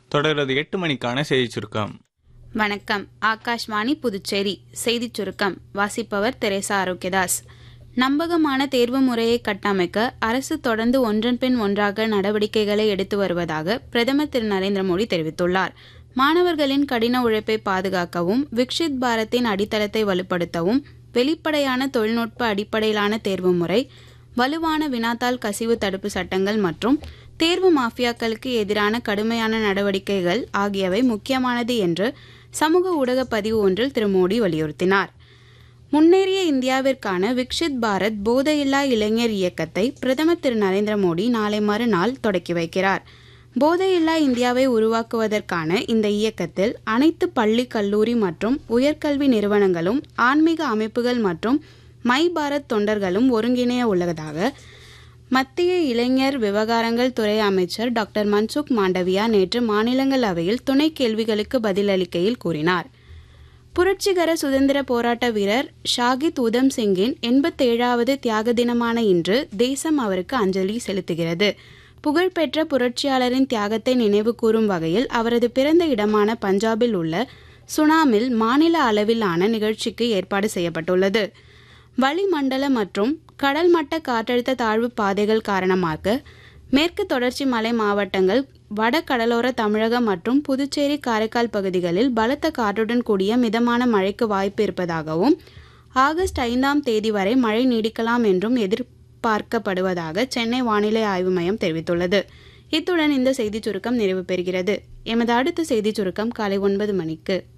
தொடர்வது எட்டு மணிக்கான செய்தி சுருக்கம் வணக்கம் ஆகாஷ்வாணி புதுச்சேரி செய்திச் சுருக்கம் வாசிப்பவர் தெரேசா ஆரோக்கியதாஸ் நம்பகமான தேர்வு முறையை கட்டமைக்க அரசு தொடர்ந்து ஒன்றன் பின் ஒன்றாக நடவடிக்கைகளை எடுத்து வருவதாக பிரதமர் திரு நரேந்திர மோடி தெரிவித்துள்ளார் மாணவர்களின் கடின உழைப்பை பாதுகாக்கவும் விக்ஷித் பாரத்தின் அடித்தளத்தை வலுப்படுத்தவும் வெளிப்படையான தொழில்நுட்ப அடிப்படையிலான தேர்வு முறை வலுவான வினாத்தாள் கசிவு தடுப்பு சட்டங்கள் மற்றும் தேர்வு மாஃபியாக்களுக்கு எதிரான கடுமையான நடவடிக்கைகள் ஆகியவை முக்கியமானது என்று சமூக ஊடக பதிவு ஒன்றில் திரு மோடி வலியுறுத்தினார் முன்னேறிய இந்தியாவிற்கான விக்ஷித் பாரத் போதையில்லா இளைஞர் இயக்கத்தை பிரதமர் திரு நரேந்திர மோடி நாளை மறுநாள் தொடக்கி வைக்கிறார் போதையில்லா இந்தியாவை உருவாக்குவதற்கான இந்த இயக்கத்தில் அனைத்து பள்ளி கல்லூரி மற்றும் உயர்கல்வி நிறுவனங்களும் ஆன்மீக அமைப்புகள் மற்றும் மை பாரத் தொண்டர்களும் ஒருங்கிணைய உள்ளதாக மத்திய இளைஞர் விவகாரங்கள் துறை அமைச்சர் டாக்டர் மன்சுக் மாண்டவியா நேற்று மாநிலங்களவையில் துணை கேள்விகளுக்கு பதிலளிக்கையில் கூறினார் புரட்சிகர சுதந்திர போராட்ட வீரர் ஷாகித் உதம் சிங்கின் எண்பத்தேழாவது தியாக தினமான இன்று தேசம் அவருக்கு அஞ்சலி செலுத்துகிறது புகழ்பெற்ற புரட்சியாளரின் தியாகத்தை நினைவு கூறும் வகையில் அவரது பிறந்த இடமான பஞ்சாபில் உள்ள சுனாமில் மாநில அளவிலான நிகழ்ச்சிக்கு ஏற்பாடு செய்யப்பட்டுள்ளது வளிமண்டல மற்றும் கடல் மட்ட காற்றழுத்த தாழ்வு பாதைகள் காரணமாக மேற்கு தொடர்ச்சி மலை மாவட்டங்கள் வட கடலோர தமிழகம் மற்றும் புதுச்சேரி காரைக்கால் பகுதிகளில் பலத்த காற்றுடன் கூடிய மிதமான மழைக்கு வாய்ப்பு இருப்பதாகவும் ஆகஸ்ட் ஐந்தாம் தேதி வரை மழை நீடிக்கலாம் என்றும் எதிர்பார்க்கப்படுவதாக சென்னை வானிலை ஆய்வு மையம் தெரிவித்துள்ளது இத்துடன் இந்த செய்திச் சுருக்கம் நிறைவு பெறுகிறது எமது அடுத்த செய்திச் சுருக்கம் காலை ஒன்பது மணிக்கு